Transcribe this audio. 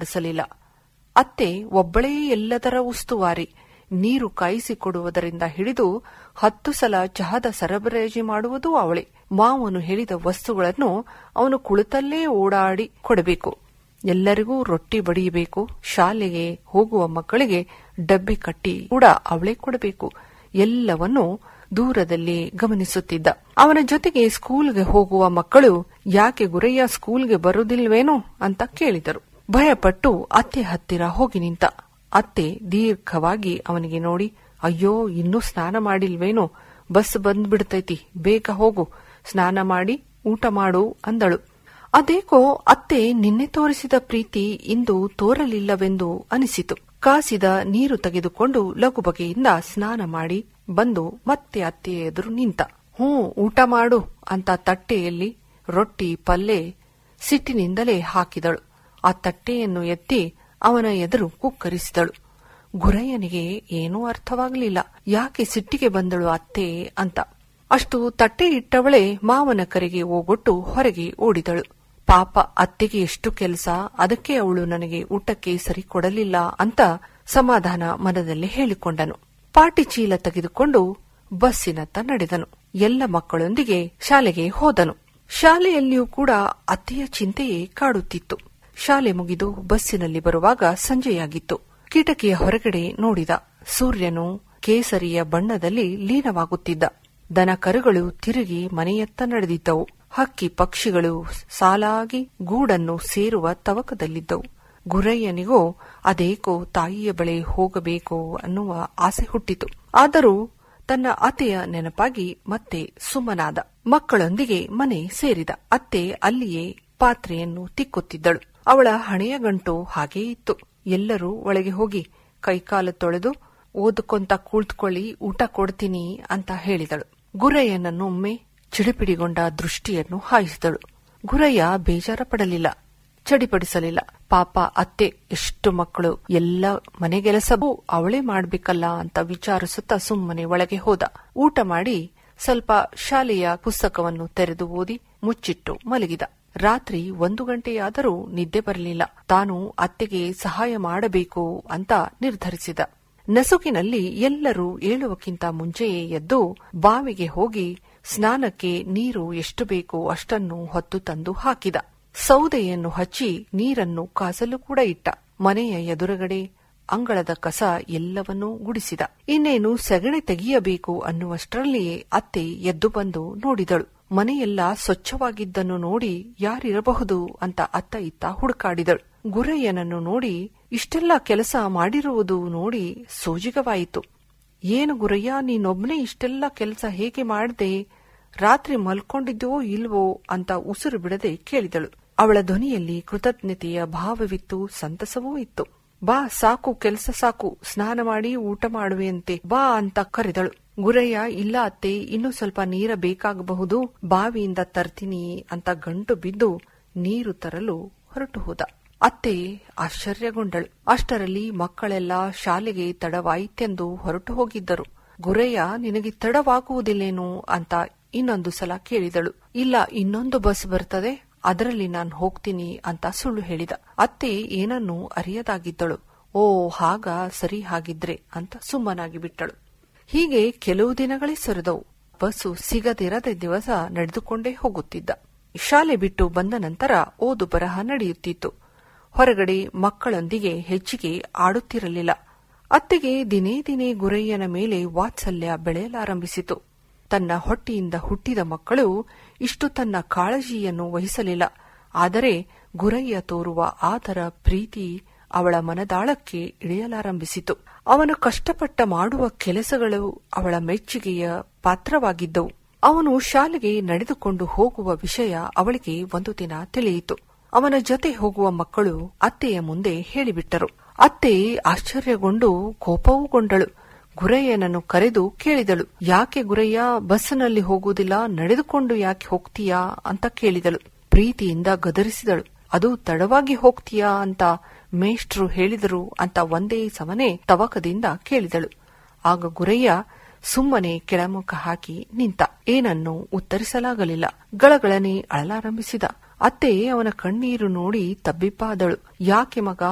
ನಡೆಸಲಿಲ್ಲ ಅತ್ತೆ ಒಬ್ಬಳೇ ಎಲ್ಲದರ ಉಸ್ತುವಾರಿ ನೀರು ಕಾಯಿಸಿಕೊಡುವುದರಿಂದ ಹಿಡಿದು ಹತ್ತು ಸಲ ಚಹದ ಸರಬರಾಜು ಮಾಡುವುದೂ ಅವಳೆ ಮಾವನು ಹೇಳಿದ ವಸ್ತುಗಳನ್ನು ಅವನು ಕುಳಿತಲ್ಲೇ ಓಡಾಡಿ ಕೊಡಬೇಕು ಎಲ್ಲರಿಗೂ ರೊಟ್ಟಿ ಬಡಿಯಬೇಕು ಶಾಲೆಗೆ ಹೋಗುವ ಮಕ್ಕಳಿಗೆ ಡಬ್ಬಿ ಕಟ್ಟಿ ಕೂಡ ಅವಳೇ ಕೊಡಬೇಕು ಎಲ್ಲವನ್ನೂ ದೂರದಲ್ಲಿ ಗಮನಿಸುತ್ತಿದ್ದ ಅವನ ಜೊತೆಗೆ ಸ್ಕೂಲ್ಗೆ ಹೋಗುವ ಮಕ್ಕಳು ಯಾಕೆ ಗುರಯ್ಯ ಸ್ಕೂಲ್ಗೆ ಬರುವುದಿಲ್ವೇನೋ ಅಂತ ಕೇಳಿದರು ಭಯಪಟ್ಟು ಅತ್ತೆ ಹತ್ತಿರ ಹೋಗಿ ನಿಂತ ಅತ್ತೆ ದೀರ್ಘವಾಗಿ ಅವನಿಗೆ ನೋಡಿ ಅಯ್ಯೋ ಇನ್ನೂ ಸ್ನಾನ ಮಾಡಿಲ್ವೇನೋ ಬಸ್ ಬಂದ್ಬಿಡ್ತೈತಿ ಬೇಗ ಹೋಗು ಸ್ನಾನ ಮಾಡಿ ಊಟ ಮಾಡು ಅಂದಳು ಅದೇಕೋ ಅತ್ತೆ ನಿನ್ನೆ ತೋರಿಸಿದ ಪ್ರೀತಿ ಇಂದು ತೋರಲಿಲ್ಲವೆಂದು ಅನಿಸಿತು ಕಾಸಿದ ನೀರು ತೆಗೆದುಕೊಂಡು ಲಘು ಬಗೆಯಿಂದ ಸ್ನಾನ ಮಾಡಿ ಬಂದು ಮತ್ತೆ ಅತ್ತೆಯ ಎದುರು ನಿಂತ ಹ್ಞೂ ಊಟ ಮಾಡು ಅಂತ ತಟ್ಟೆಯಲ್ಲಿ ರೊಟ್ಟಿ ಪಲ್ಲೆ ಸಿಟ್ಟಿನಿಂದಲೇ ಹಾಕಿದಳು ಆ ತಟ್ಟೆಯನ್ನು ಎತ್ತಿ ಅವನ ಎದುರು ಕುಕ್ಕರಿಸಿದಳು ಗುರಯ್ಯನಿಗೆ ಏನೂ ಅರ್ಥವಾಗಲಿಲ್ಲ ಯಾಕೆ ಸಿಟ್ಟಿಗೆ ಬಂದಳು ಅತ್ತೆ ಅಂತ ಅಷ್ಟು ತಟ್ಟೆ ಇಟ್ಟವಳೆ ಮಾವನ ಕರೆಗೆ ಓಗೊಟ್ಟು ಹೊರಗೆ ಓಡಿದಳು ಪಾಪ ಅತ್ತೆಗೆ ಎಷ್ಟು ಕೆಲಸ ಅದಕ್ಕೆ ಅವಳು ನನಗೆ ಊಟಕ್ಕೆ ಸರಿ ಕೊಡಲಿಲ್ಲ ಅಂತ ಸಮಾಧಾನ ಮನದಲ್ಲಿ ಹೇಳಿಕೊಂಡನು ಪಾಟಿ ಚೀಲ ತೆಗೆದುಕೊಂಡು ಬಸ್ಸಿನತ್ತ ನಡೆದನು ಎಲ್ಲ ಮಕ್ಕಳೊಂದಿಗೆ ಶಾಲೆಗೆ ಹೋದನು ಶಾಲೆಯಲ್ಲಿಯೂ ಕೂಡ ಅತ್ತೆಯ ಚಿಂತೆಯೇ ಕಾಡುತ್ತಿತ್ತು ಶಾಲೆ ಮುಗಿದು ಬಸ್ಸಿನಲ್ಲಿ ಬರುವಾಗ ಸಂಜೆಯಾಗಿತ್ತು ಕಿಟಕಿಯ ಹೊರಗಡೆ ನೋಡಿದ ಸೂರ್ಯನು ಕೇಸರಿಯ ಬಣ್ಣದಲ್ಲಿ ಲೀನವಾಗುತ್ತಿದ್ದ ದನ ಕರುಗಳು ತಿರುಗಿ ಮನೆಯತ್ತ ನಡೆದಿದ್ದವು ಹಕ್ಕಿ ಪಕ್ಷಿಗಳು ಸಾಲಾಗಿ ಗೂಡನ್ನು ಸೇರುವ ತವಕದಲ್ಲಿದ್ದವು ಗುರಯ್ಯನಿಗೋ ಅದೇಕೋ ತಾಯಿಯ ಬಳಿ ಹೋಗಬೇಕು ಅನ್ನುವ ಆಸೆ ಹುಟ್ಟಿತು ಆದರೂ ತನ್ನ ಅತೆಯ ನೆನಪಾಗಿ ಮತ್ತೆ ಸುಮ್ಮನಾದ ಮಕ್ಕಳೊಂದಿಗೆ ಮನೆ ಸೇರಿದ ಅತ್ತೆ ಅಲ್ಲಿಯೇ ಪಾತ್ರೆಯನ್ನು ತಿಕ್ಕುತ್ತಿದ್ದಳು ಅವಳ ಹಣೆಯ ಗಂಟು ಹಾಗೇ ಇತ್ತು ಎಲ್ಲರೂ ಒಳಗೆ ಹೋಗಿ ಕೈಕಾಲು ತೊಳೆದು ಓದ್ಕೊಂತ ಕುಳಿತುಕೊಳ್ಳಿ ಊಟ ಕೊಡ್ತೀನಿ ಅಂತ ಹೇಳಿದಳು ಗುರಯ್ಯನನ್ನೊಮ್ಮೆ ಚಿಡಿಪಿಡಿಗೊಂಡ ದೃಷ್ಟಿಯನ್ನು ಹಾಯಿಸಿದಳು ಗುರಯ್ಯ ಬೇಜಾರ ಪಡಲಿಲ್ಲ ಚಡಿಪಡಿಸಲಿಲ್ಲ ಪಾಪ ಅತ್ತೆ ಎಷ್ಟು ಮಕ್ಕಳು ಎಲ್ಲ ಮನೆಗೆಲಸವೂ ಅವಳೇ ಮಾಡ್ಬೇಕಲ್ಲ ಅಂತ ವಿಚಾರಿಸುತ್ತಾ ಸುಮ್ಮನೆ ಒಳಗೆ ಹೋದ ಊಟ ಮಾಡಿ ಸ್ವಲ್ಪ ಶಾಲೆಯ ಪುಸ್ತಕವನ್ನು ತೆರೆದು ಓದಿ ಮುಚ್ಚಿಟ್ಟು ಮಲಗಿದ ರಾತ್ರಿ ಒಂದು ಗಂಟೆಯಾದರೂ ನಿದ್ದೆ ಬರಲಿಲ್ಲ ತಾನು ಅತ್ತೆಗೆ ಸಹಾಯ ಮಾಡಬೇಕು ಅಂತ ನಿರ್ಧರಿಸಿದ ನಸುಕಿನಲ್ಲಿ ಎಲ್ಲರೂ ಏಳುವಕ್ಕಿಂತ ಮುಂಚೆಯೇ ಎದ್ದು ಬಾವಿಗೆ ಹೋಗಿ ಸ್ನಾನಕ್ಕೆ ನೀರು ಎಷ್ಟು ಬೇಕೋ ಅಷ್ಟನ್ನು ಹೊತ್ತು ತಂದು ಹಾಕಿದ ಸೌದೆಯನ್ನು ಹಚ್ಚಿ ನೀರನ್ನು ಕಾಸಲು ಕೂಡ ಇಟ್ಟ ಮನೆಯ ಎದುರುಗಡೆ ಅಂಗಳದ ಕಸ ಎಲ್ಲವನ್ನೂ ಗುಡಿಸಿದ ಇನ್ನೇನು ಸೆಗಣಿ ತೆಗೆಯಬೇಕು ಅನ್ನುವಷ್ಟರಲ್ಲಿಯೇ ಅತ್ತೆ ಎದ್ದು ಬಂದು ನೋಡಿದಳು ಮನೆಯೆಲ್ಲ ಸ್ವಚ್ಛವಾಗಿದ್ದನ್ನು ನೋಡಿ ಯಾರಿರಬಹುದು ಅಂತ ಅತ್ತ ಇತ್ತ ಹುಡುಕಾಡಿದಳು ಗುರಯ್ಯನನ್ನು ನೋಡಿ ಇಷ್ಟೆಲ್ಲ ಕೆಲಸ ಮಾಡಿರುವುದು ನೋಡಿ ಸೋಜಿಗವಾಯಿತು ಏನು ಗುರಯ್ಯ ನೀನೊಬ್ನೇ ಇಷ್ಟೆಲ್ಲ ಕೆಲಸ ಹೇಗೆ ಮಾಡ್ದೆ ರಾತ್ರಿ ಮಲ್ಕೊಂಡಿದ್ದೋ ಇಲ್ವೋ ಅಂತ ಉಸಿರು ಬಿಡದೆ ಕೇಳಿದಳು ಅವಳ ಧ್ವನಿಯಲ್ಲಿ ಕೃತಜ್ಞತೆಯ ಭಾವವಿತ್ತು ಸಂತಸವೂ ಇತ್ತು ಬಾ ಸಾಕು ಕೆಲಸ ಸಾಕು ಸ್ನಾನ ಮಾಡಿ ಊಟ ಮಾಡುವೆಯಂತೆ ಬಾ ಅಂತ ಕರೆದಳು ಗುರಯ್ಯ ಇಲ್ಲ ಅತ್ತೆ ಇನ್ನೂ ಸ್ವಲ್ಪ ನೀರ ಬೇಕಾಗಬಹುದು ಬಾವಿಯಿಂದ ತರ್ತೀನಿ ಅಂತ ಗಂಟು ಬಿದ್ದು ನೀರು ತರಲು ಹೊರಟು ಹೋದ ಅತ್ತೆ ಆಶ್ಚರ್ಯಗೊಂಡಳು ಅಷ್ಟರಲ್ಲಿ ಮಕ್ಕಳೆಲ್ಲ ಶಾಲೆಗೆ ತಡವಾಯಿತೆಂದು ಹೊರಟು ಹೋಗಿದ್ದರು ಗುರಯ್ಯ ನಿನಗೆ ತಡವಾಗುವುದಿಲ್ಲೇನು ಅಂತ ಇನ್ನೊಂದು ಸಲ ಕೇಳಿದಳು ಇಲ್ಲ ಇನ್ನೊಂದು ಬಸ್ ಬರ್ತದೆ ಅದರಲ್ಲಿ ನಾನು ಹೋಗ್ತೀನಿ ಅಂತ ಸುಳ್ಳು ಹೇಳಿದ ಅತ್ತೆ ಏನನ್ನೂ ಅರಿಯದಾಗಿದ್ದಳು ಓ ಹಾಗ ಸರಿ ಹಾಗಿದ್ರೆ ಅಂತ ಸುಮ್ಮನಾಗಿ ಬಿಟ್ಟಳು ಹೀಗೆ ಕೆಲವು ದಿನಗಳೇ ಸರಿದವು ಬಸ್ಸು ಸಿಗದಿರದ ದಿವಸ ನಡೆದುಕೊಂಡೇ ಹೋಗುತ್ತಿದ್ದ ಶಾಲೆ ಬಿಟ್ಟು ಬಂದ ನಂತರ ಓದು ಬರಹ ನಡೆಯುತ್ತಿತ್ತು ಹೊರಗಡೆ ಮಕ್ಕಳೊಂದಿಗೆ ಹೆಚ್ಚಿಗೆ ಆಡುತ್ತಿರಲಿಲ್ಲ ಅತ್ತೆಗೆ ದಿನೇ ದಿನೇ ಗುರಯ್ಯನ ಮೇಲೆ ವಾತ್ಸಲ್ಯ ಬೆಳೆಯಲಾರಂಭಿಸಿತು ತನ್ನ ಹೊಟ್ಟೆಯಿಂದ ಹುಟ್ಟಿದ ಮಕ್ಕಳು ಇಷ್ಟು ತನ್ನ ಕಾಳಜಿಯನ್ನು ವಹಿಸಲಿಲ್ಲ ಆದರೆ ಗುರಯ್ಯ ತೋರುವ ಆದರ ಪ್ರೀತಿ ಅವಳ ಮನದಾಳಕ್ಕೆ ಇಳಿಯಲಾರಂಭಿಸಿತು ಅವನು ಕಷ್ಟಪಟ್ಟ ಮಾಡುವ ಕೆಲಸಗಳು ಅವಳ ಮೆಚ್ಚುಗೆಯ ಪಾತ್ರವಾಗಿದ್ದವು ಅವನು ಶಾಲೆಗೆ ನಡೆದುಕೊಂಡು ಹೋಗುವ ವಿಷಯ ಅವಳಿಗೆ ಒಂದು ದಿನ ತಿಳಿಯಿತು ಅವನ ಜೊತೆ ಹೋಗುವ ಮಕ್ಕಳು ಅತ್ತೆಯ ಮುಂದೆ ಹೇಳಿಬಿಟ್ಟರು ಅತ್ತೆ ಆಶ್ಚರ್ಯಗೊಂಡು ಕೋಪವೂಗೊಂಡಳು ಗುರಯ್ಯನನ್ನು ಕರೆದು ಕೇಳಿದಳು ಯಾಕೆ ಗುರಯ್ಯ ಬಸ್ಸಿನಲ್ಲಿ ಹೋಗುವುದಿಲ್ಲ ನಡೆದುಕೊಂಡು ಯಾಕೆ ಹೋಗ್ತೀಯಾ ಅಂತ ಕೇಳಿದಳು ಪ್ರೀತಿಯಿಂದ ಗದರಿಸಿದಳು ಅದು ತಡವಾಗಿ ಹೋಗ್ತೀಯಾ ಅಂತ ಮೇಷ್ಟ್ರು ಹೇಳಿದರು ಅಂತ ಒಂದೇ ಸಮನೆ ತವಕದಿಂದ ಕೇಳಿದಳು ಆಗ ಗುರಯ್ಯ ಸುಮ್ಮನೆ ಕೆಳಮುಖ ಹಾಕಿ ನಿಂತ ಏನನ್ನು ಉತ್ತರಿಸಲಾಗಲಿಲ್ಲ ಗಳಗಳನೆ ಅಳಲಾರಂಭಿಸಿದ ಅತ್ತೆ ಅವನ ಕಣ್ಣೀರು ನೋಡಿ ತಬ್ಬಿಬ್ಬಾದಳು ಯಾಕೆ ಮಗ